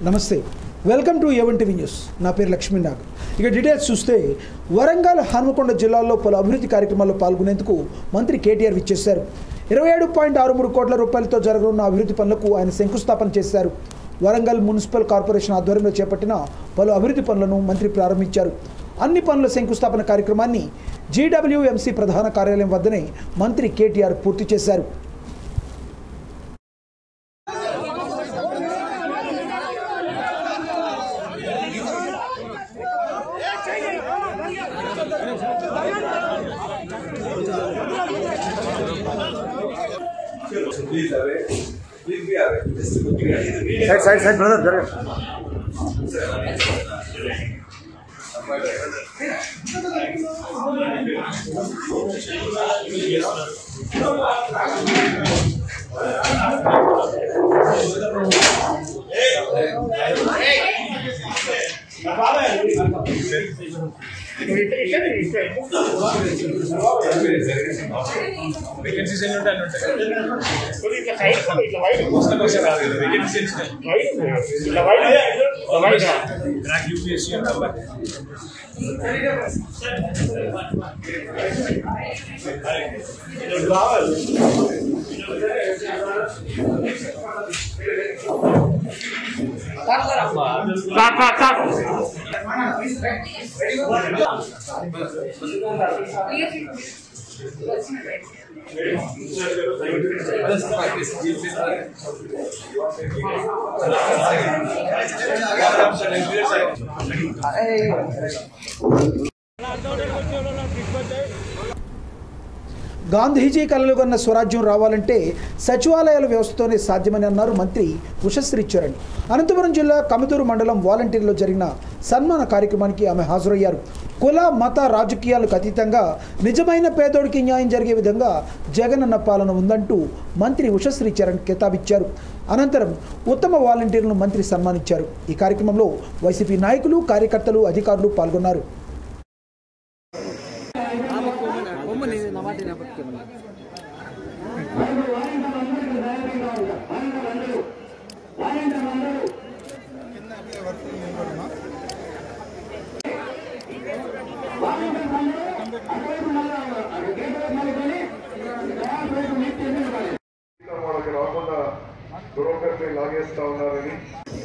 నమస్తే welcome to A one TV news నా పేరు లక్ష్మీనాగ్ ఇక డీటెయిల్స్ చూస్తే వరంగల్ హనుమకొండ జిల్లాల్లో పలు అభివృద్ధి కార్యక్రమాల్లో పాల్గొనేందుకు మంత్రి కేటీఆర్ విచ్చేశారు ఇరవై ఏడు పాయింట్ ఆరు మూడు కోట్ల రూపాయలతో జరగనున్న అభివృద్ధి పనులకు ఆయన శంకుస్థాపన చేశారు వరంగల్ మున్సిపల్ కార్పొరేషన్ ఆధ్వర్యంలో చేపట్టిన పలు అభివృద్ధి పనులను మంత్రి ప్రారంభించారు అన్ని పనుల శంకుస్థాపన కార్యక్రమాన్ని జీడబ్ల్యూఎంసీ ప్రధాన కార్యాలయం వద్దనే మంత్రి కేటీఆర్ పూర్తి చేశారు Please away. Please be away. Just looking at it. Side side side brother జరగ Vacancies ఎన్ని ఉంటాయి? అన్ని ఉంటాయి. Postal question కాదు కదా. Vacancies ఎన్ని ఉన్నాయి? Track UPSC and number. Gandhiji కలలు కన్న స్వరాజ్యం రావాలంటే సచివాలయాల వ్యవస్థతోనే సాధ్యమని అన్నారు మంత్రి ఉషశ్రీ చరణ్ అనంతపురం జిల్లా కమతూరు మండలం వాలంటీర్లో జరిగిన సన్మాన కార్యక్రమానికి ఆమె హాజరయ్యారు కుల మత రాజకీయాలకు అతీతంగా నిజమైన పేదోడికి న్యాయం జరిగే విధంగా జగనన్న పాలన ఉందంటూ మంత్రి ఉషశ్రీ చరణ్ కితాబిచ్చారు అనంతరం ఉత్తమ వాలంటీర్లను మంత్రి సన్మానించారు ఈ కార్యక్రమంలో వైసీపీ నాయకులు కార్యకర్తలు అధికారులు పాల్గొన్నారు వాళ్ళకి రాకుండా బ్రోకర్ని లాగేస్తా ఉన్నారని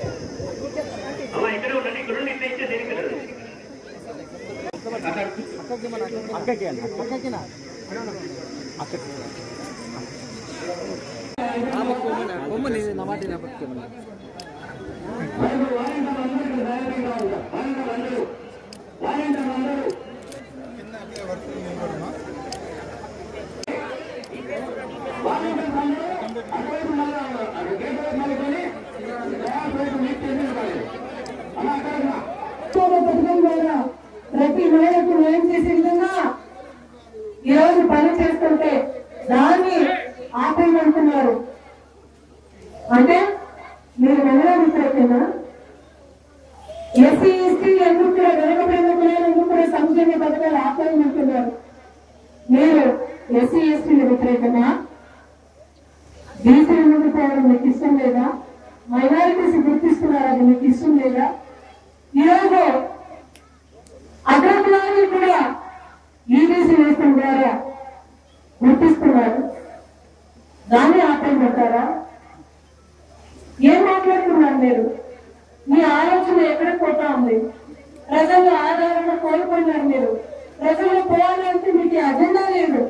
ఉద్యోగ పథకం ద్వారా ప్రతి మహిళకు న్యాయం చేసే విధంగా ఈ రోజు పని చేస్తుంటే దాన్ని ఆపేయమంటున్నారు అంటే మీరు మహిళా వ్యతిరేకనా ఎస్సీ ఎస్టీ ఎందుకు కూడా వెనకబడిన కులాలు ఎందుకు కూడా సంక్షేమ పథకాలు ఆపేయమంటున్నారు మీరు ఎస్సీ ఎస్టీల వ్యతిరేకమా బీసీ ముందుకు పోవడం మీకు ఇష్టం లేదా మైనారిటీస్ గుర్తిస్తున్నారు అది మీకు ఇష్టం లేదా ఈరోజు అగ్రకులాన్ని కూడా ఈబీసీ వేసిన ద్వారా గుర్తిస్తున్నారు దాన్ని ఆపేయమంటారా ఏం మాట్లాడుతున్నారు మీరు మీ ఆలోచన ఎక్కడ పోతా ఉంది ప్రజల ఆధారణ కోల్పోయినారు మీరు ప్రజలు పోవాలంటే మీకు ఈ అజెండా లేదు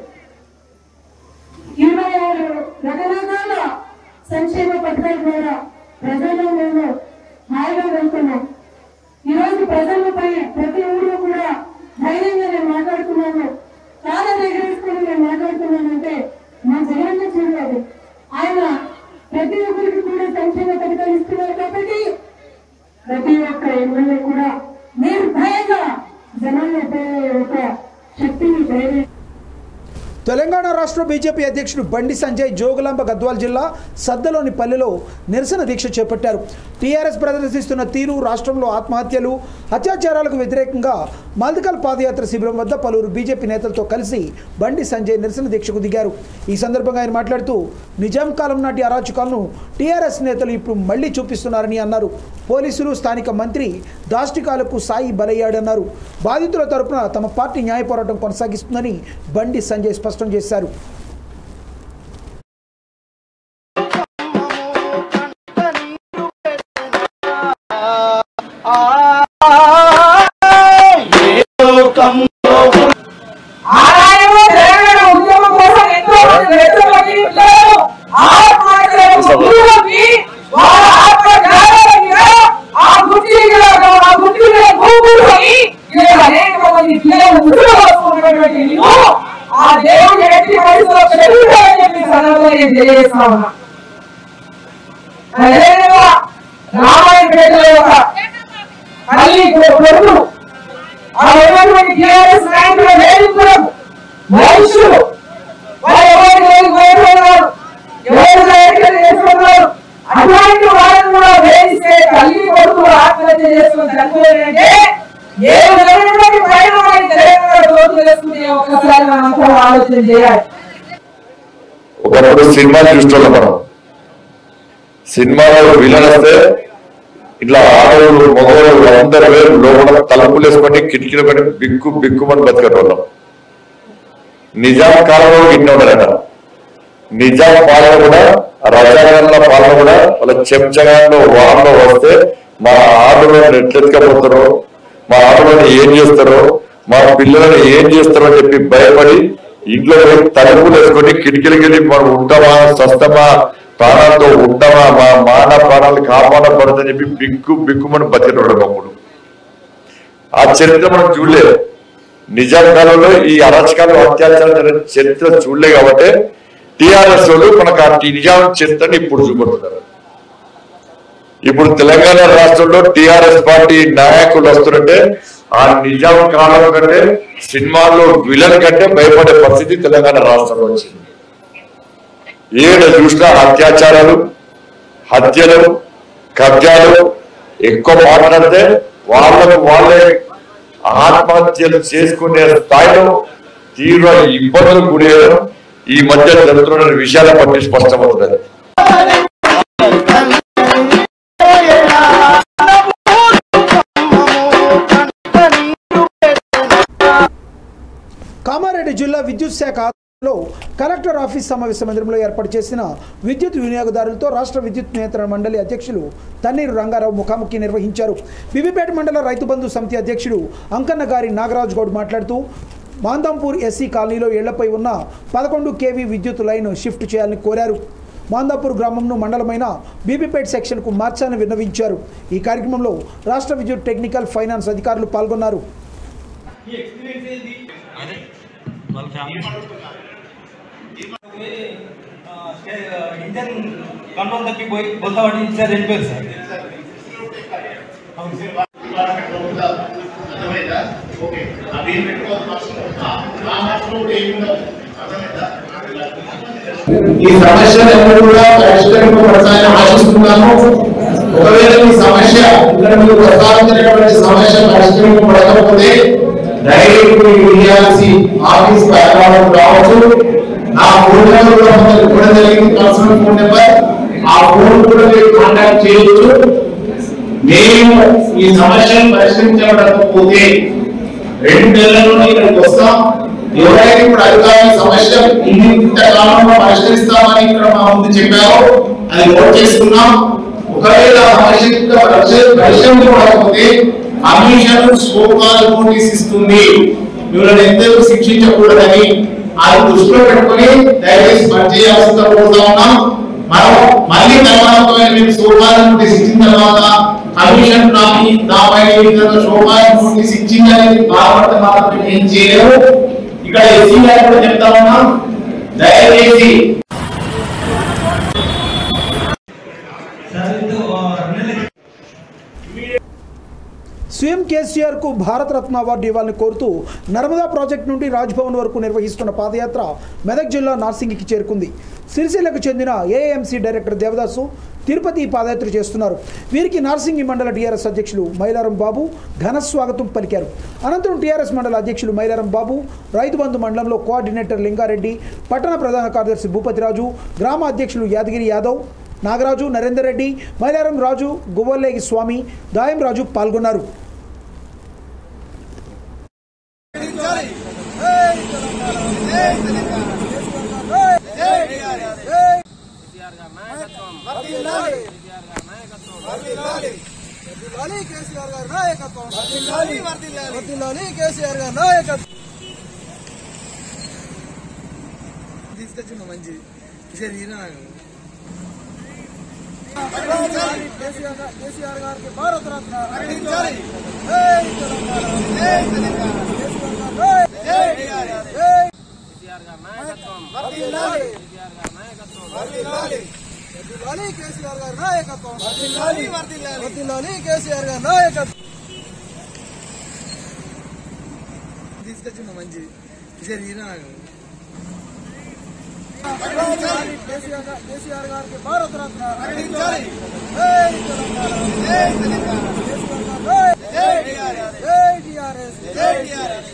ఇరవై ఆరు రకరకాల సంక్షేమ పథకాల ద్వారా ప్రజలు మేము హాయిగా వెళ్తున్నాం ఈ రోజు ప్రజలపై ప్రతి ఊళ్ళో కూడా ధైర్యంగా నేను మాట్లాడుతున్నాను చాలా ఎగరేసుకుని నేను మాట్లాడుతున్నానంటే మా జగన్ చూడాలి ఆయన ప్రతి ఒక్కరికి కూడా సంక్షేమ పథకాలు ఇస్తున్నారు కాబట్టి ప్రతి ఒక్క ఎమ్మెల్యే కూడా నిర్భయంగా జనాన్ని ఉపయోగ ఒక శక్తిని ధైర్యం తెలంగాణ రాష్ట్ర బీజేపీ అధ్యక్షుడు బండి సంజయ్ జోగులాంబ గద్వాల్ జిల్లా సద్దలోని పల్లెలో నిరసన దీక్ష చేపట్టారు టీఆర్ఎస్ ప్రదర్శిస్తున్న తీరు రాష్ట్రంలో ఆత్మహత్యలు అత్యాచారాలకు వ్యతిరేకంగా మల్దికల్ పాదయాత్ర శిబిరం వద్ద పలువురు బీజేపీ నేతలతో కలిసి బండి సంజయ్ నిరసన దీక్షకు దిగారు ఈ సందర్భంగా ఆయన మాట్లాడుతూ నిజాం కాలం నాటి అరాచకాలను టీఆర్ఎస్ నేతలు ఇప్పుడు మళ్లీ చూపిస్తున్నారని అన్నారు పోలీసులు స్థానిక మంత్రి దాష్టికాలకు సాయి బలయ్యాడన్నారు బాధితుల తరపున తమ పార్టీ న్యాయ పోరాటం కొనసాగిస్తుందని బండి సంజయ్ స్పష్టం చేశారు ఆనాడు తెలంగాణ ఉద్యమం కోసం ఎంతో మంది వ్యక్తులకి పిల్లలు ఆత్మహత్యలకు గురవుకి వాళ్ళ ఆత్మజ్ఞానాలుగా ఆ గుర్తిలో ఆ గుర్తిలో భూములని ఇలా అనేక మంది పిల్లలు ముసులు వస్తున్నటువంటి నీవు ఆ దేవుని ఎట్టి వయసులో పెరుగుతాయని చెప్పి సందర్భంగా నేను తెలియజేస్తా ఉన్నా అదేవిధంగా రామాయణపేటలో ఒక మళ్ళీ కొడుకు ఆ ఉన్నటువంటి టీఆర్ఎస్ నాయకుల వేదికలకు మనుషులు వాళ్ళు ఎవరు లేదు పోతున్నారు ఎవరు నాయకులు చేస్తున్నారు అటువంటి వాళ్ళని కూడా వేధిస్తే తల్లి కొడుకులు ఆత్మహత్య చేసుకుని చనిపోయారంటే ఏ విధమైనటువంటి పరిణామాన్ని తెలంగాణ చోటు చేసుకునే ఒకసారి మనం అంతా ఆలోచన చేయాలి ఒకప్పుడు సినిమా చూస్తున్నాం మనం సినిమాలో విలన్ వస్తే ఇట్లా ఆడవాళ్ళు మగవాళ్ళు అందరు వేరు లోపల తలుపులు వేసుకొని కిటికీలు పెట్టి బిక్కు బిక్కుమని బతికేటోళ్ళం నిజాం కాలంలో ఇన్ని ఉన్నారట నిజాం పాలన కూడా రజాగన్ల పాలన కూడా వాళ్ళ చెంచగాన్లో వారంలో వస్తే మా ఆటలను ఎట్లెత్తుకపోతారో మా ఆటలను ఏం చేస్తారో మా పిల్లలను ఏం చేస్తారో అని చెప్పి భయపడి ఇంట్లో పోయి తలుపులు వేసుకొని కిటికీలకి వెళ్ళి మనం ఉంటామా స్వస్థమా ప్రాణాలతో ఉంటామా మా మాన ప్రాణాలు కాపాడబడదని చెప్పి బిక్కు బిక్కుమని బతికేటోళ్ళం అప్పుడు ఆ చరిత్ర మనం చూడలేదు నిజాం కాలంలో ఈ అరాచకాలు అత్యాచారం జరిగిన చరిత్ర చూడలే కాబట్టి టిఆర్ఎస్ వాళ్ళు మనకు ఆ నిజాం చరిత్రని ఇప్పుడు చూపడుతున్నారు ఇప్పుడు తెలంగాణ రాష్ట్రంలో టిఆర్ఎస్ పార్టీ నాయకులు వస్తుంటే ఆ నిజాం కాలం కంటే సినిమాల్లో విలన్ కంటే భయపడే పరిస్థితి తెలంగాణ రాష్ట్రంలో వచ్చింది ఏడ చూసినా అత్యాచారాలు హత్యలు కబ్జాలు ఎక్కువ మాట్లాడితే వాళ్ళకు వాళ్ళే ఆత్మహత్యలు చేసుకునే స్థాయిలో తీవ్ర ఇబ్బందులు గురయ్యారు ఈ మధ్య జరుగుతున్న విషయాల బట్టి స్పష్టమవుతుంది కామారెడ్డి జిల్లా విద్యుత్ శాఖ ఆధ్వర్యంలో కలెక్టర్ ఆఫీస్ సమావేశ మందిరంలో ఏర్పాటు చేసిన విద్యుత్ వినియోగదారులతో రాష్ట్ర విద్యుత్ నియంత్రణ మండలి అధ్యక్షులు తన్నీరు రంగారావు ముఖాముఖి నిర్వహించారు బీబీపేట మండల రైతు బంధు సమితి అధ్యక్షుడు అంకన్న గారి నాగరాజు గౌడ్ మాట్లాడుతూ మాందంపూర్ ఎస్సీ కాలనీలో ఇళ్లపై ఉన్న పదకొండు కేవీ విద్యుత్ లైన్ షిఫ్ట్ చేయాలని కోరారు మాందాపూర్ గ్రామంను మండలమైన బీబీపేట్ సెక్షన్కు మార్చాలని విన్నవించారు ఈ కార్యక్రమంలో రాష్ట్ర విద్యుత్ టెక్నికల్ ఫైనాన్స్ అధికారులు పాల్గొన్నారు ఇంజన్ కంట్రోల్ తప్పిపోయి బొత్త పడి ఇచ్చారు వెళ్ళిపోయారు సార్ అర్థమైందా ఓకే అవి ఏం పెట్టుకోవాలి ఫస్ట్ ఆ మార్క్స్ కూడా ఏమి ఉండవు అర్థమైందా ఈ సమస్యలు ఎవరు కూడా పరిష్కరింపబడతాయని ఆశిస్తున్నాము ఒకవేళ ఈ సమస్య ఇక్కడ మీరు ప్రస్తావించినటువంటి సమస్య పరిష్కరింపబడకపోతే డైరెక్ట్ విఆర్సి ఆఫీస్ రావడం కావచ్చు నా ఫోన్ నెంబర్ కూడా మనకు ఇవ్వడం జరిగింది పర్సనల్ ఫోన్ నెంబర్ ఆ ఫోన్ కూడా మీరు కాంటాక్ట్ చేయొచ్చు మేము ఈ సమస్యను పరిష్కరించబడకపోతే రెండు నెలల్లో ఇక్కడికి వస్తాం ఎవరైతే ఇప్పుడు అధికారులు సమస్య ఇన్ని ఇంత కాలంలో పరిష్కరిస్తామని ఇక్కడ మా ముందు చెప్పారో అది నోట్ చేసుకున్నాం ఒకవేళ ఆ సమస్య ఇంకా పరిష్క- పరిష్కరించబడకపోతే కమిషన్ స్కోకాల్ నోటీస్ ఇస్తుంది మిమ్మల్ని ఎంతకు శిక్షించకూడదని అది దృష్టిలో పెట్టుకొని దయచేసి పని చేయాల్సిందిగా కోరుతా ఉన్నాం మనం మళ్ళీ తర్వాత ఒకవేళ మీరు సోమవారం నోటీస్ ఇచ్చిన తర్వాత కమిషన్ నాపై నాపై ఈ విధంగా సోమవారం నోటీస్ ఇచ్చిందని బాధపడితే మాత్రం మేము ఏం చేయలేము ఇక్కడ ఎస్సీ గారు కూడా చెప్తా ఉన్నాం దయచేసి సీఎం కేసీఆర్కు భారతరత్న అవార్డు ఇవ్వాలని కోరుతూ నర్మదా ప్రాజెక్టు నుండి రాజ్భవన్ వరకు నిర్వహిస్తున్న పాదయాత్ర మెదక్ జిల్లా నార్సింగికి చేరుకుంది సిరిసిల్లకు చెందిన ఏఎంసీ డైరెక్టర్ దేవదాసు తిరుపతి పాదయాత్ర చేస్తున్నారు వీరికి నార్సింగి మండల టీఆర్ఎస్ అధ్యక్షులు మైలారం బాబు ఘన స్వాగతం పలికారు అనంతరం టీఆర్ఎస్ మండల అధ్యక్షులు మైలారం బాబు రైతు బంధు మండలంలో కోఆర్డినేటర్ లింగారెడ్డి పట్టణ ప్రధాన కార్యదర్శి భూపతిరాజు గ్రామ అధ్యక్షులు యాదగిరి యాదవ్ నాగరాజు నరేందర్ రెడ్డి మైలారం రాజు గువ్వల్లేగి స్వామి దాయం రాజు పాల్గొన్నారు కేసీఆర్ గారి నాయకత్వం వర్ధిల్లాలి కేసీఆర్ గారి నాయకత్వం తీసుకొచ్చిండు మంచి ఈసారి ఈయన నాకు. కేసీఆర్ గా- కేసీఆర్ గారికి భారత రత్న జై తెలంగాణ. జై తెలంగాణ. కేసీఆర్ గారి నాయకత్వం. జై. వర్ధిల్లాలి. వర్ధిల్లాలి కేసీఆర్ గారి నాయకత్వం వర్ధిల్లాలి కేసీఆర్ గారి నాయకత్వం తీసుకొచ్చిండు మంచి ఈసారి ఈయన నాకు. కేసీఆర్ గా- కేసీఆర్ గారికి భారత రత్న జై తెలంగాణ. జై తెలంగాణ. కేసీఆర్ గారి నాయకత్వం. జై టీఆర్ఎస్. జై టీఆర్ఎస్.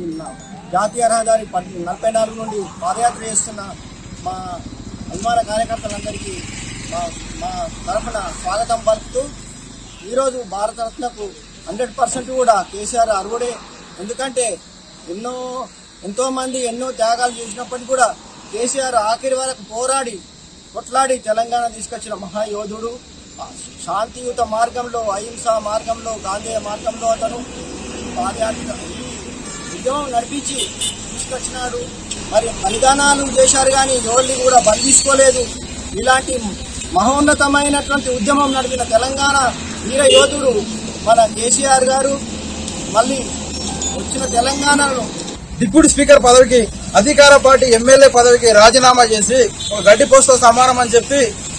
జాతీయ రహదారి పద్- నలభై నాలుగు నుండి పాదయాత్ర చేస్తున్న మా అభిమాన కార్యకర్తలందరికీ మా మా తరఫున స్వాగతం పలుకుతూ ఈరోజు భారతరత్నకు హండ్రెడ్ పర్సెంట్ కూడా కేసీఆర్ అర్హుడే ఎందుకంటే ఎన్నో ఎంతో మంది ఎన్నో త్యాగాలు చేసినప్పటికీ కూడా కేసీఆర్ ఆఖరి వరకు పోరాడి కొట్లాడి తెలంగాణ తీసుకొచ్చిన మహాయోధుడు ఆ శాంతియుత మార్గంలో అహింస మార్గంలో గాంధేయ మార్గంలో అతను పాదయాత్ర ఉద్యమం నడిపించి తీసుకొచ్చినాడు మరి బలిదానాలు చేశారు కానీ ఎవరిని కూడా బంధించుకోలేదు ఇలాంటి మహోన్నతమైనటువంటి ఉద్యమం నడిపిన తెలంగాణ వీర యోధుడు మన కేసీఆర్ గారు మళ్ళీ వచ్చిన తెలంగాణలో డిప్యూటీ స్పీకర్ పదవికి అధికార పార్టీ ఎమ్మెల్యే పదవికి రాజీనామా చేసి ఒక గడ్డి పోస్తో సమానం అని చెప్పి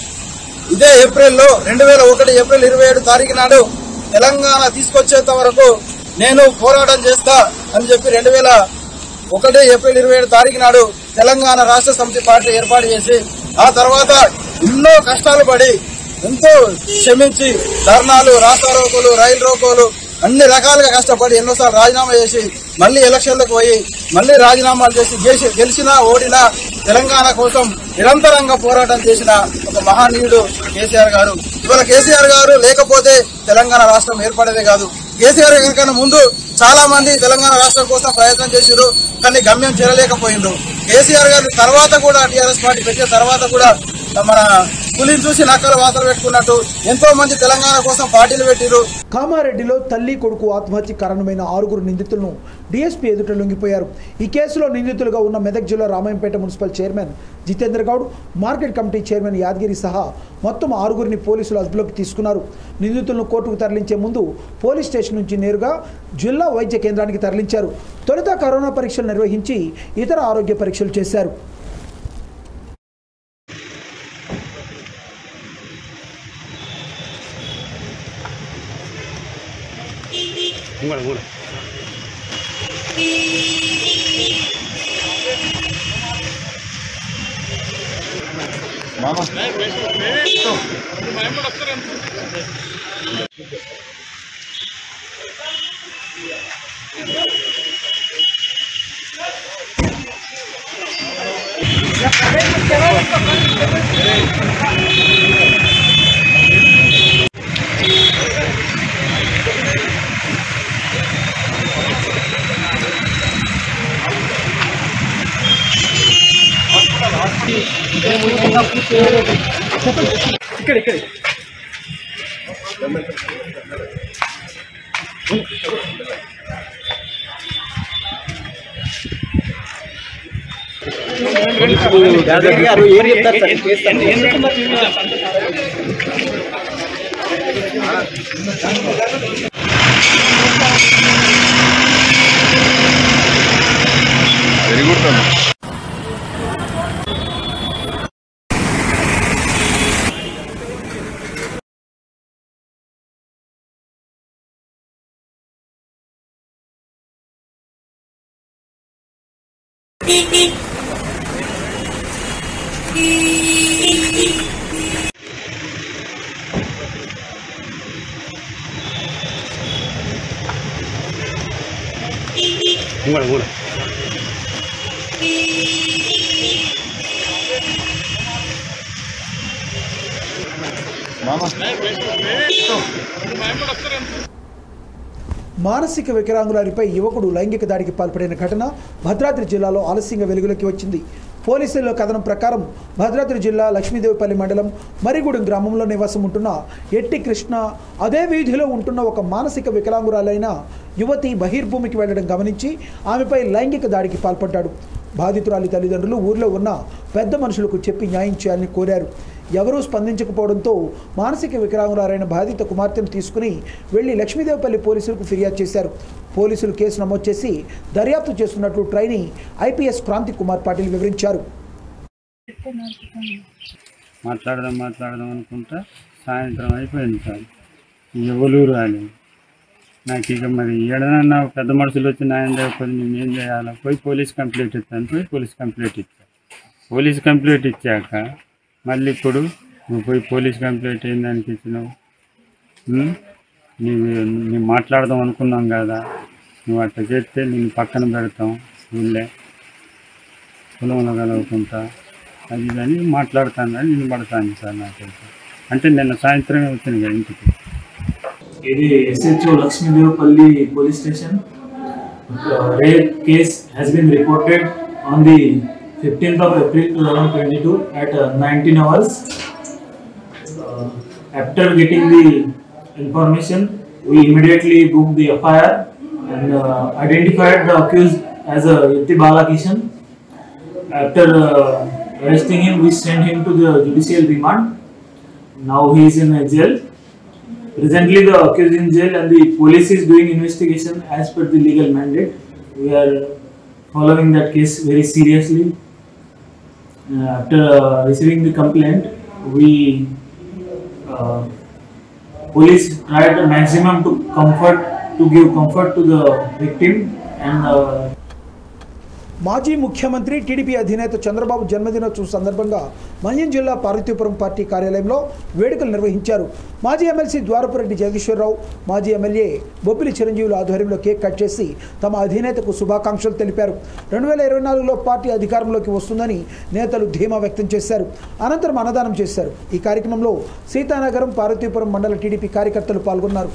ఇదే ఏప్రిల్లో రెండు వేల ఒకటి ఏప్రిల్ ఇరవై ఏడు తారీఖు నాడు తెలంగాణ తీసుకొచ్చేంత వరకు నేను పోరాటం చేస్తా అని చెప్పి రెండు వేల ఒకటి ఏప్రిల్ ఇరవై ఏడు తారీఖు నాడు తెలంగాణ రాష్ట్ర సమితి పార్టీ ఏర్పాటు చేసి ఆ తర్వాత ఎన్నో కష్టాలు పడి ఎంతో క్షమించి ధర్నాలు రాస్తారోకోలు రైలు రోకోలు అన్ని రకాలుగా కష్టపడి ఎన్నోసార్లు రాజీనామా చేసి మళ్ళీ ఎలక్షన్లకు పోయి మళ్ళీ రాజీనామాలు చేసి గెలిచి గెలిచినా ఓడినా తెలంగాణ కోసం నిరంతరంగా పోరాటం చేసిన ఒక మహనీయుడు కేసీఆర్ గారు ఇవాళ కేసీఆర్ గారు లేకపోతే తెలంగాణ రాష్ట్రం ఏర్పడేదే కాదు కేసీఆర్ గారి కన్నా ముందు చాలా మంది తెలంగాణ రాష్ట్రం కోసం ప్రయత్నం చేశారు కానీ గమ్యం చేరలేకపోయిండ్రు కేసీఆర్ గారి తర్వాత కూడా టీఆర్ఎస్ పార్టీ పెట్టిన తర్వాత కూడా మన పులిని చూసి నక్కలు వాతలు పెట్టుకున్నట్టు ఎంతో మంది తెలంగాణ కోసం పార్టీలు పెట్టిరు కామారెడ్డిలో తల్లి కొడుకు ఆత్మహత్య కారణమైన ఆరుగురు నిందితులను డీఎస్పీ ఎదుట లొంగిపోయారు ఈ కేసులో నిందితులుగా ఉన్న మెదక్ జిల్లా Ramayampet municipal chairman Jitendra Goud market committee chairman Yadagiri సహా మొత్తం ఆరుగురిని పోలీసులు అదుపులోకి తీసుకున్నారు నిందితులను కోర్టుకు తరలించే ముందు పోలీస్ స్టేషన్ నుంచి నేరుగా జిల్లా వైద్య కేంద్రానికి తరలించారు తొలుత కరోనా పరీక్షలు నిర్వహించి ఇతర ఆరోగ్య పరీక్షలు చేశారు వెరీ గుడ్ మానసిక వికలాంగులారిపై యువకుడు లైంగిక దాడికి పాల్పడిన ఘటన భద్రాద్రి జిల్లాలో ఆలస్యంగా వెలుగులోకి వచ్చింది పోలీసుల కథనం ప్రకారం భద్రాద్రి జిల్లా లక్ష్మీదేవిపల్లి మండలం మరిగూడెం గ్రామంలో నివాసం ఉంటున్న ఎట్టి కృష్ణ అదే వీధిలో ఉంటున్న ఒక మానసిక వికలాంగురాలైన యువతి బహిర్భూమికి వెళ్లడం గమనించి ఆమెపై లైంగిక దాడికి పాల్పడ్డాడు బాధితురాలి తల్లిదండ్రులు ఊర్లో ఉన్న పెద్ద మనుషులకు చెప్పి న్యాయం చేయాలని కోరారు ఎవరూ స్పందించకపోవడంతో మానసిక వికలాంగురాలైన బాధిత కుమార్తెను తీసుకుని వెళ్లి లక్ష్మీదేవపల్లి పోలీసులకు ఫిర్యాదు చేశారు పోలీసులు కేసు నమోదు చేసి దర్యాప్తు చేస్తున్నట్లు ట్రైనీ ఐపీఎస్ క్రాంతి కుమార్ పాటిల్ వివరించారు మాట్లాడదాం మాట్లాడదాం అనుకుంటా సాయంత్రం అయిపోయింది సార్ ఎవరు రాలేదు నాకు ఇక మరి ఏడనన్నా పెద్ద మనుషులు వచ్చి న్యాయం చేయకపోతే నేను ఏం చేయాలి పోయి పోలీస్ కంప్లైంట్ ఇస్తాను పోయి పోలీస్ కంప్లైంట్ ఇచ్చాను పోలీస్ కంప్లైంట్ ఇచ్చాక మళ్ళీ ఇప్పుడు నువ్వు పోయి పోలీస్ కంప్లైంట్ ఏం దానికి ఇచ్చినావు ఉం? నీవు మేము మాట్లాడదాం అనుకున్నాం కదా నువ్వు అట్లా చేస్తే నేను పక్కన పెడతాం ఊళ్ళే పొలంలో కలవకుంటా అది ఇది అని మాట్లాడుతాను అని నేను పడతాను సార్ నాకైతే అంటే నిన్న సాయంత్రమే వచ్చింది కదా ఇంటికి ఇది SHO Lakshmidevapalli police station rape case has been reported on the 15th of April 2022 at uh, 19 hours. Uh, after getting the information, we immediately booked the FIR and uh, identified the accused as a Yutti Balakishan. After uh, arresting him, we sent him to the judicial remand. Now he is in a jail. Presently, the accused in jail and the police is doing investigation as per the legal mandate. We are following that case very seriously. Uh, after uh, receiving the complaint, we uh, police tried the maximum to comfort to give comfort to the victim and uh, మాజీ ముఖ్యమంత్రి TDP అధినేత చంద్రబాబు జన్మదినోత్సవం సందర్భంగా మన్యం జిల్లా Parvathipuram party కార్యాలయంలో వేడుకలు నిర్వహించారు మాజీ ఎమ్మెల్సీ ద్వారపురెడ్డి జగదీశ్వరరావు మాజీ ఎమ్మెల్యే బొబ్బిలి చిరంజీవుల ఆధ్వర్యంలో కేక్ కట్ చేసి తమ అధినేతకు శుభాకాంక్షలు తెలిపారు రెండు వేల ఇరవై నాలుగులో పార్టీ అధికారంలోకి వస్తుందని నేతలు ధీమా వ్యక్తం చేశారు అనంతరం అన్నదానం చేశారు ఈ కార్యక్రమంలో సీతానగరం పార్వతీపురం మండల టీడీపీ కార్యకర్తలు పాల్గొన్నారు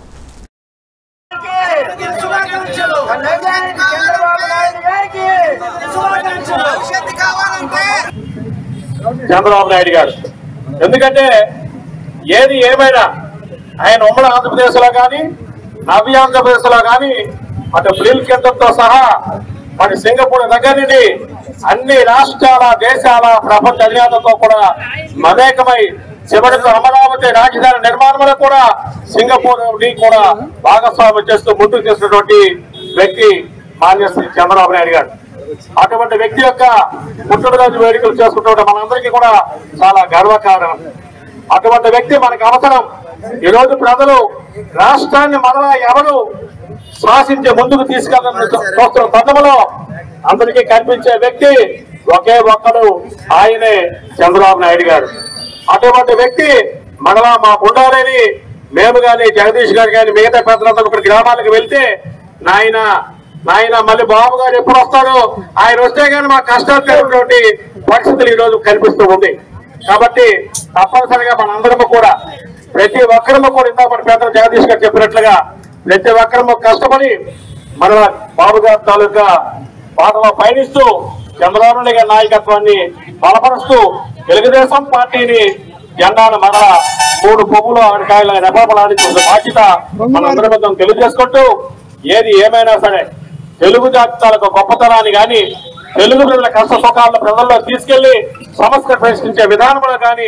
చంద్రబాబు నాయుడు గారు ఎందుకంటే ఏది ఏమైనా ఆయన ఉమ్మడి ఆంధ్రప్రదేశ్ లో కానీ నవ్య ఆంధ్రప్రదేశ్ లో కానీ అటు బిల్ కేంద్రంతో సహా మరి సింగపూర్ దగ్గర నుండి అన్ని రాష్ట్రాల దేశాల ప్రపంచ అధినేతలతో కూడా మమేకమై చివరికి అమరావతి రాజధాని నిర్మాణంలో కూడా సింగపూర్ ని కూడా భాగస్వామ్యం చేస్తూ ముందుకు చేసినటువంటి వ్యక్తి మాన్య శ్రీ చంద్రబాబు నాయుడు గారు అటువంటి వ్యక్తి యొక్క పుట్టినరోజు వేడుకలు చేసుకుంటుంటే మనందరికీ కూడా చాలా గర్వకారణం అటువంటి వ్యక్తి మనకు అవసరం ఈ రోజు ప్రజలు రాష్ట్రాన్ని మరలా ఎవరు శాసించే ముందుకు తీసుకెళ్ళాలని చూస్తున్న తరుణంలో అందరికీ కనిపించే వ్యక్తి ఒకే ఒక్కడు ఆయనే చంద్రబాబు నాయుడు గారు అటువంటి వ్యక్తి మరలా మా ఉండాలని మేము కానీ జగదీష్ గారు కానీ మిగతా పెద్దలందరూ ఇక్కడ గ్రామాలకు వెళ్తే నాయన నాయన మళ్ళీ బాబు గారు ఎప్పుడు వస్తాడో ఆయన వస్తే గానీ మా కష్టాలు తెలియటువంటి పరిస్థితులు ఈ రోజు కనిపిస్తూ ఉంది కాబట్టి తప్పనిసరిగా మనందరము కూడా ప్రతి ఒక్కరము కూడా ఇందాక మన పెద్దలు జగదీష్ గారు చెప్పినట్లుగా ప్రతి ఒక్కరము కష్టపడి మన బాబు గారి తాలూకా బాటలో పయనిస్తూ చంద్రబాబు నాయుడు గారి నాయకత్వాన్ని బలపరుస్తూ తెలుగుదేశం పార్టీని జెండాను మరల మూడు పువ్వులు ఆడికాయల రెపలాడించిన బాధ్యత మనందరి మీద తెలియజేసుకుంటూ ఏది ఏమైనా సరే తెలుగు జాతి తాలూకు గొప్పతనాన్ని కానీ తెలుగు ప్రజల కష్ట సుఖాలను ప్రజల్లో తీసుకెళ్లి సమస్య ప్రశ్నించే విధానంలో కానీ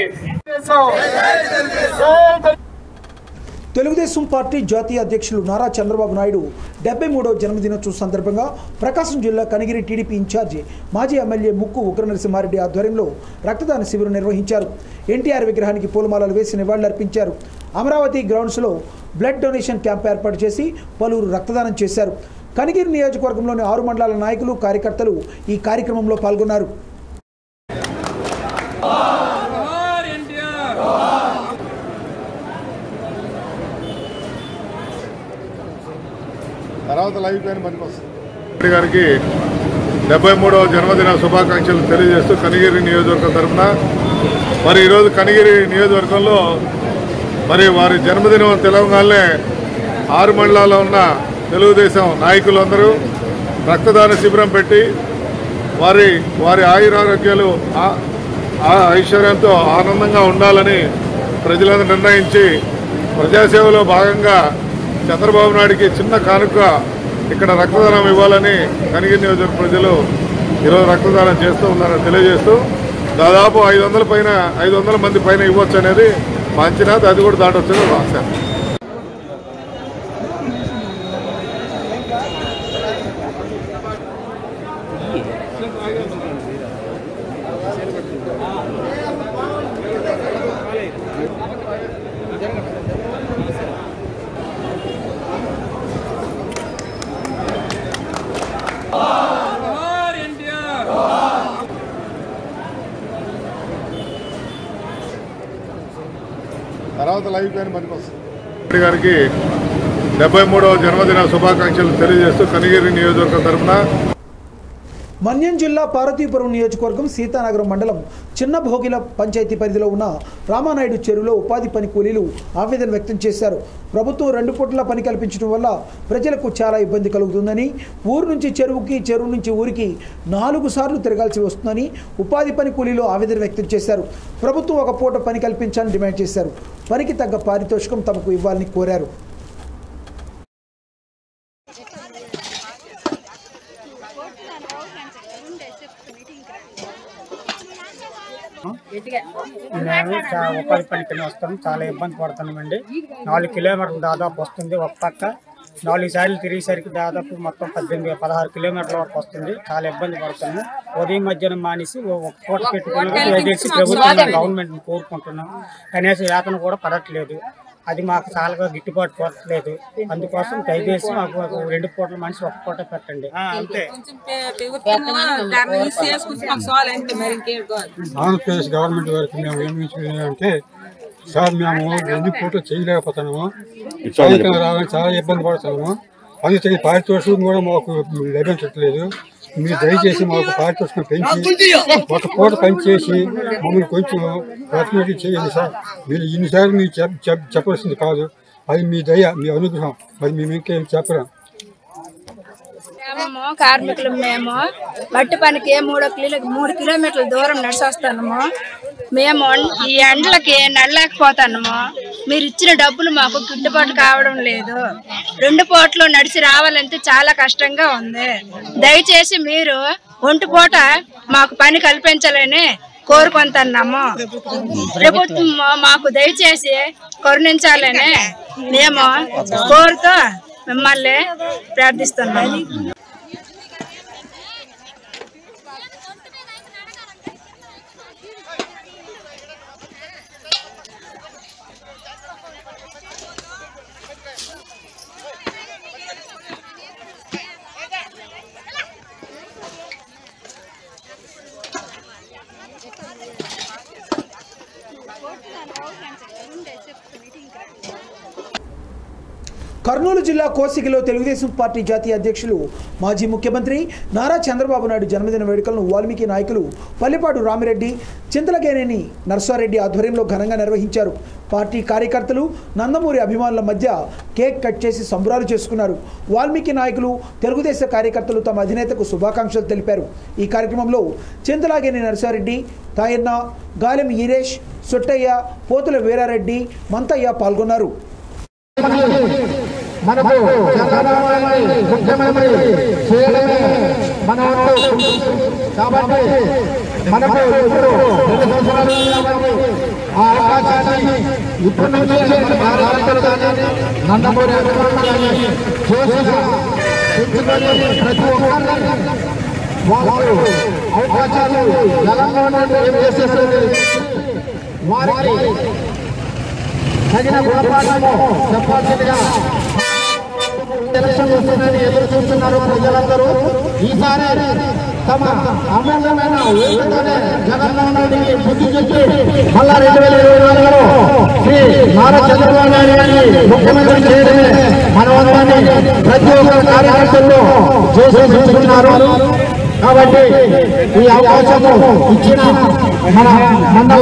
తెలుగుదేశం పార్టీ జాతీయ అధ్యక్షులు నారా చంద్రబాబు నాయుడు డెబ్బై మూడవ జన్మదినోత్సవం సందర్భంగా ప్రకాశం జిల్లా కనిగిరి టీడీపీ ఇన్ఛార్జి మాజీ ఎమ్మెల్యే ముక్కు ఉగ్ర నరసింహారెడ్డి ఆధ్వర్యంలో రక్తదాన శిబిరం నిర్వహించారు ఎన్టీఆర్ విగ్రహానికి పూలమాలలు వేసి నివాళులర్పించారు అమరావతి గ్రౌండ్స్లో బ్లడ్ డొనేషన్ క్యాంప్ ఏర్పాటు చేసి పలువురు రక్తదానం చేశారు కనిగిరి నియోజకవర్గంలోని ఆరు మండలాల నాయకులు కార్యకర్తలు ఈ కార్యక్రమంలో పాల్గొన్నారు తర్వాత లైవ్ పైన పనికి వస్తుంది రెడ్డి గారికి డెబ్బై మూడవ జన్మదిన శుభాకాంక్షలు తెలియజేస్తూ కనిగిరి నియోజకవర్గం తరఫున మరి ఈరోజు కనిగిరి నియోజకవర్గంలో మరి వారి జన్మదినం తెలంగాణలో ఆరు మండలాల్లో ఉన్న తెలుగుదేశం నాయకులందరూ రక్తదాన శిబిరం పెట్టి వారి వారి ఆయురారోగ్యాలు ఆ- ఆ ఐశ్వర్యంతో ఆనందంగా ఉండాలని ప్రజలందరూ నిర్ణయించి ప్రజాసేవలో భాగంగా చంద్రబాబు నాయుడికి చిన్న కానుక ఇక్కడ రక్తదానం ఇవ్వాలని కనిగిరి నియోజకవర్గ ప్రజలు ఈరోజు రక్తదానం చేస్తూ ఉన్నారని తెలియజేస్తూ దాదాపు ఐదు వందల పైన ఐదు వందల మంది పైన ఇవ్వచ్చు అనేది మా అంచనా అది కూడా దాటొచ్చని ఒక ఆశ తర్వాత లైవ్ పైన పనికి వస్తుంది రెడ్డి గారికి డెబ్బై మూడవ జన్మదిన శుభాకాంక్షలు తెలియజేస్తూ కనిగిరి నియోజకవర్గం తరఫున మన్యం జిల్లా పార్వతీపురం నియోజకవర్గం సీతానగరం మండలం చిన్న భోగిల పంచాయతీ పరిధిలో ఉన్న రామానాయుడు చెరువులో ఉపాధి పని కూలీలు ఆవేదన వ్యక్తం చేశారు ప్రభుత్వం రెండు పూట్ల పని కల్పించడం వల్ల ప్రజలకు చాలా ఇబ్బంది కలుగుతుందని ఊరు నుంచి చెరువుకి చెరువు నుంచి ఊరికి నాలుగు సార్లు తిరగాల్సి వస్తుందని ఉపాధి పని కూలీలు ఆవేదన వ్యక్తం చేశారు ప్రభుత్వం ఒక పూట పని కల్పించాలని డిమాండ్ చేశారు పనికి తగ్గ పారితోషికం తమకు ఇవ్వాలని కోరారు మేము చా- ఉపాధి పనికి వస్తాం చాలా ఇబ్బంది పడుతున్నామండి నాలుగు కిలోమీటర్లు దాదాపు వస్తుంది ఒక పక్క నాలుగు సార్లు తిరిగేసరికి దాదాపు మొత్తం పద్దెనిమిది పదహారు కిలోమీటర్ల వరకు వస్తుంది చాలా ఇబ్బంది పడుతున్నాము ఉదయం మధ్యాహ్నం మానేసి ఓ- ఒక పూట పెట్టుకుని వదిలేసి ప్రభుత్వం గవర్నమెంట్ కోరుకుంటున్నాం కనీసం వేతన కూడా పడట్లేదు అది మాకు చాలా గిట్టుబాటు పడట్లేదు అందుకోసం దయచేసి మాకు ఒక రెండు పూటల మనిషి ఒక పూట పెట్టండి అంతే ఆంధ్రప్రదేశ్ గవర్నమెంట్ వారికి మేము ఏమి అంటే సార్ మేము ఎన్ని పూటలు చేయలేకపోతున్నాము సాయంత్రం రావాలని చాలా ఇబ్బంది పడుతున్నాము అందుకని పారితోషికం కూడా మాకు లభించట్లేదు మీరు దయచేసి మాకు పారితోషికం పెంచి ఒక పూట పని చేసి మమ్మల్ని కొంచెం ప్రతినిధి చేయండి సార్ మీరు ఇన్నిసార్లు మీరు చెప్ చెప్- చెప్పాల్సింది కాదు అది మీ దయ మీ అనుగ్రహం మరి మేము ఇంకేం చెప్పలేం మేము కార్మికులు మేము మట్టి పనికి మూడు కిలో మూడు కిలోమీటర్ల దూరం నడిచి వస్తాము మేము ఈ ఎండలకి నడలేకపోతాము మీరు ఇచ్చిన డబ్బులు మాకు గిట్టుబాటు కావడం లేదు రెండు పూటలు నడిచి రావాలంటే చాలా కష్టంగా ఉంది దయచేసి మీరు ఒంటి పూట మాకు పని కల్పించాలని కోరుకుంటున్నాము ప్రభుత్వం మాకు దయచేసి కరుణించాలని మేము కోరుతూ మిమ్మల్ని ప్రార్థిస్తున్నాము కర్నూలు జిల్లా కోసిగిలో తెలుగుదేశం పార్టీ జాతీయ అధ్యక్షులు మాజీ ముఖ్యమంత్రి నారా చంద్రబాబు నాయుడు జన్మదిన వేడుకలను వాల్మీకి నాయకులు పల్లిపాడు రామిరెడ్డి చింతలగేనేని నర్సారెడ్డి ఆధ్వర్యంలో ఘనంగా నిర్వహించారు పార్టీ కార్యకర్తలు నందమూరి అభిమానుల మధ్య కేక్ కట్ చేసి సంబరాలు చేసుకున్నారు వాల్మీకి నాయకులు తెలుగుదేశం కార్యకర్తలు తమ అధినేతకు శుభాకాంక్షలు తెలిపారు ఈ కార్యక్రమంలో చింతలాగేని నర్సారెడ్డి తాయన్న గాలెం ఈరేష్ సొట్టయ్య పోతుల వీరారెడ్డి మంతయ్య పాల్గొన్నారు మనకు చంద్రబాబు ముఖ్యమంత్రి చేయడమే మన వంతు. కాబట్టి మనకు ఇప్పుడు రెండు సంవత్సరాలు ఉంది కాబట్టి ఆ అవకాశాన్ని ఇప్పటి నుంచే మన కార్యకర్తలు కానీ నందమూరి అభిమానులు కానీ చేసిన పెంచుకొని ప్రతి ఒక్కరిని వాళ్ళు అవకాశాలు తెలంగాణ నుండి చేసేస్తుంది వారికి తగిన గుణపాఠము చెప్పాల్సిందిగా ఎలక్షన్ వస్తుందని ఎదురు చూస్తున్నారు ప్రజలందరూ ఈసారి తమ అమూల్యమైన ఓటుతోనే జగన్మోహన్ రెడ్డికి బుద్ధి చెప్పి మళ్ళా రెండు వేల ఇరవై నాలుగులో శ్రీ నారా చంద్రబాబు నాయుడు గారిని ముఖ్యమంత్రి చేయడమే మనవంతాన్ని ప్రతి ఒక్క కార్యకర్తల్లో చేసి మెచ్చుకున్నారు కాబట్టి ఈ అవకాశము ఇచ్చిన మన మండల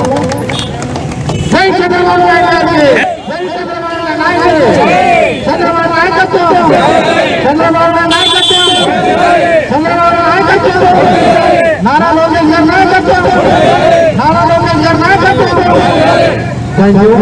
జై చంద్రబాబు నాయుడు గారికి జై చంద్రబాబు నాయుడు చంద్రబాబు నాయకత్వం చంద్రబాబు నాయకత్వం చంద్రబాబు నాయకత్వం నారా లోకేష్ గారి నాయకత్వం నారా లోకేష్ గారి నాయకత్వం థ్యాంక్ యూ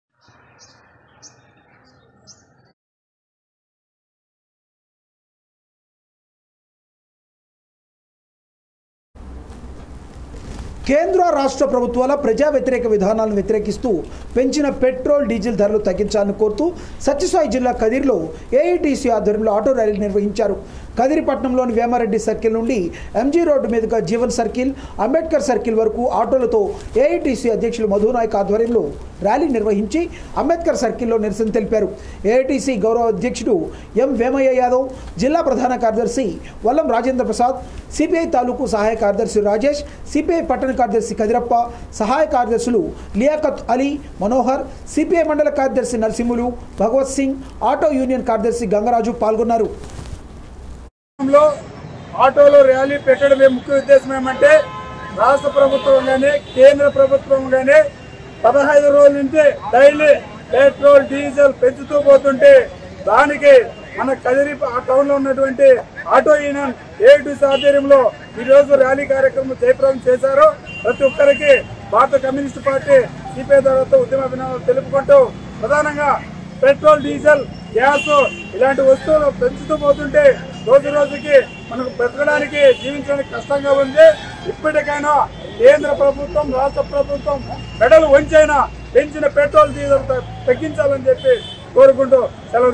కేంద్ర రాష్ట్ర ప్రభుత్వాల ప్రజా వ్యతిరేక విధానాలను వ్యతిరేకిస్తూ పెంచిన పెట్రోల్ డీజిల్ ధరలు తగ్గించాలని కోరుతూ సత్యసాయి జిల్లా కదిరిలో ఏఐటీసీ ఆధ్వర్యంలో ఆటో ర్యాలీ నిర్వహించారు కదిరిపట్నంలోని వేమారెడ్డి సర్కిల్ నుండి ఎంజీ రోడ్డు మీదుగా జీవన్ సర్కిల్ అంబేద్కర్ సర్కిల్ వరకు ఆటోలతో ఏఐటీసీ అధ్యక్షులు మధు నాయక్ ఆధ్వర్యంలో ర్యాలీ నిర్వహించి అంబేద్కర్ సర్కిల్లో నిరసన తెలిపారు ఏఐటీసీ గౌరవ అధ్యక్షుడు ఎం వేమయ్య యాదవ్ జిల్లా ప్రధాన కార్యదర్శి వల్లం రాజేంద్ర ప్రసాద్ సిపిఐ తాలూకు సహాయ కార్యదర్శి రాజేష్ సిపిఐ పట్టణ కార్యదర్శి కదిరప్ప సహాయ కార్యదర్శులు లియాకత్ అలీ మనోహర్ సిపిఐ మండల కార్యదర్శి నరసింహులు భగవత్ సింగ్ ఆటో యూనియన్ కార్యదర్శి గంగరాజు పాల్గొన్నారు లో ఆటోలో ర్యాలీ పెట్టడమే ముఖ్య ఉద్దేశం ఏమంటే రాష్ట్ర ప్రభుత్వం గానీ కేంద్ర ప్రభుత్వం గానీ పదహైదు రోజుల నుంచి డైలీ పెట్రోల్ డీజిల్ పెంచుతూ పోతుంటే దానికి మన కదిరి ఆ టౌన్ లో ఉన్నటువంటి ఆటో యూనియన్ ఏడు ఆధ్వర్యంలో ఈ రోజు ర్యాలీ కార్యక్రమం జయప్రదం చేశారు ప్రతి ఒక్కరికి భారత కమ్యూనిస్ట్ పార్టీ సిపిఐ ద్వారా ఉద్యమ అభినందనలు తెలుపుకుంటూ ప్రధానంగా పెట్రోల్ డీజిల్ గ్యాస్ ఇలాంటి వస్తువులు పెంచుతూ పోతుంటే రోజు రోజుకి మనకు బ్రతకడానికి జీవించడానికి కష్టంగా ఉంది ఇప్పటికైనా కేంద్ర ప్రభుత్వం రాష్ట్ర ప్రభుత్వం మెడలు వంచైనా పెంచిన పెట్రోల్ డీజిల్ త- తగ్గించాలని చెప్పి కోరుకుంటూ సెలవు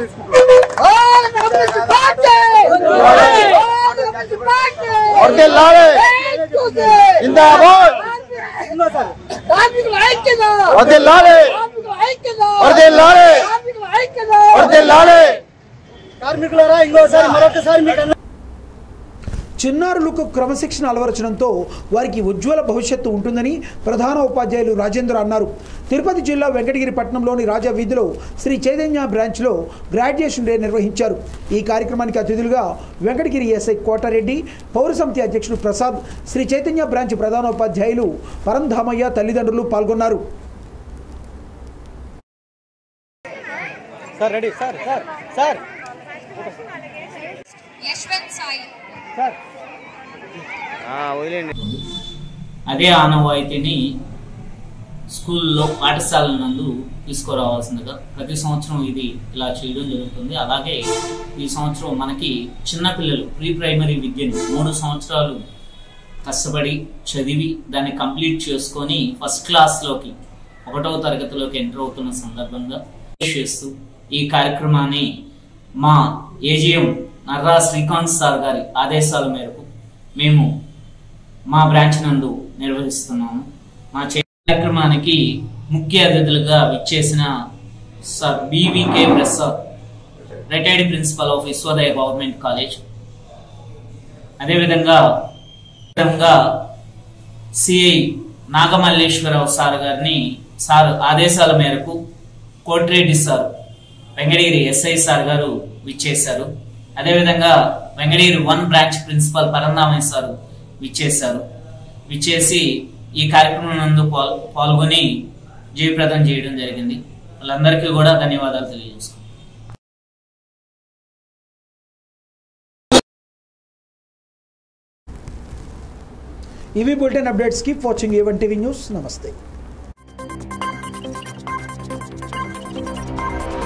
కార్మికులారా ఇంకోసారి మరొకసారి మీకు చిన్నారులకు క్రమశిక్షణ అలవరచడంతో వారికి ఉజ్వల భవిష్యత్తు ఉంటుందని ప్రధాన ఉపాధ్యాయులు రాజేంద్ర అన్నారు తిరుపతి జిల్లా వెంకటగిరి పట్టణంలోని రాజా వీధిలో శ్రీ చైతన్య బ్రాంచ్లో గ్రాడ్యుయేషన్ డే నిర్వహించారు ఈ కార్యక్రమానికి అతిథులుగా వెంకటగిరి ఎస్ఐ కోటారెడ్డి పౌర సమితి అధ్యక్షుడు ప్రసాద్ శ్రీ చైతన్య బ్రాంచ్ ప్రధాన ఉపాధ్యాయులు పరంధామయ్య తల్లిదండ్రులు పాల్గొన్నారు sir ready sir sir sir Yashwant Sai sir వదిలేండి అదే ఆనవాయితీని స్కూల్లో పాఠశాలల నందు తీసుకురావాల్సిందిగా ప్రతి సంవత్సరం ఇది ఇలా చేయడం జరుగుతుంది అలాగే ఈ సంవత్సరం మనకి చిన్నపిల్లలు ప్రీ ప్రైమరీ విద్యను మూడు సంవత్సరాలు కష్టపడి చదివి దాన్ని కంప్లీట్ చేసుకొని ఫస్ట్ క్లాస్లోకి ఒకటవ తరగతిలోకి ఎంటర్ అవుతున్న సందర్భంగా చేస్తూ ఈ కార్యక్రమాన్ని మా ఏజిఎం నర్రా శ్రీకాంత్ సార్ గారి ఆదేశాల మేరకు మేము మా బ్రాంచ్ నందు నిర్వహిస్తున్నాము మా చే- కార్యక్రమానికి ముఖ్య అతిథులుగా విచ్చేసిన sir BVK Prasad retired principal of Vishwodaya government college అదేవిధంగా విధంగా సిఐ నాగమల్లేశ్వరరావు సార్ గారిని సార్ ఆదేశాల మేరకు Kotireddy sir Venkatagiri SI sir garu విచ్చేశారు అదేవిధంగా Venkatagiri one branch principal Paramdhamaiah sir విచ్చేశారు విచ్చేసి ఈ కార్యక్రమం నందు పాల్ పాల్గొని జయప్రదం చేయడం జరిగింది వాళ్ళందరికీ కూడా ధన్యవాదాలు తెలియజేస్తున్నాను ఇవి bulletin updates keep watching A one TV news నమస్తే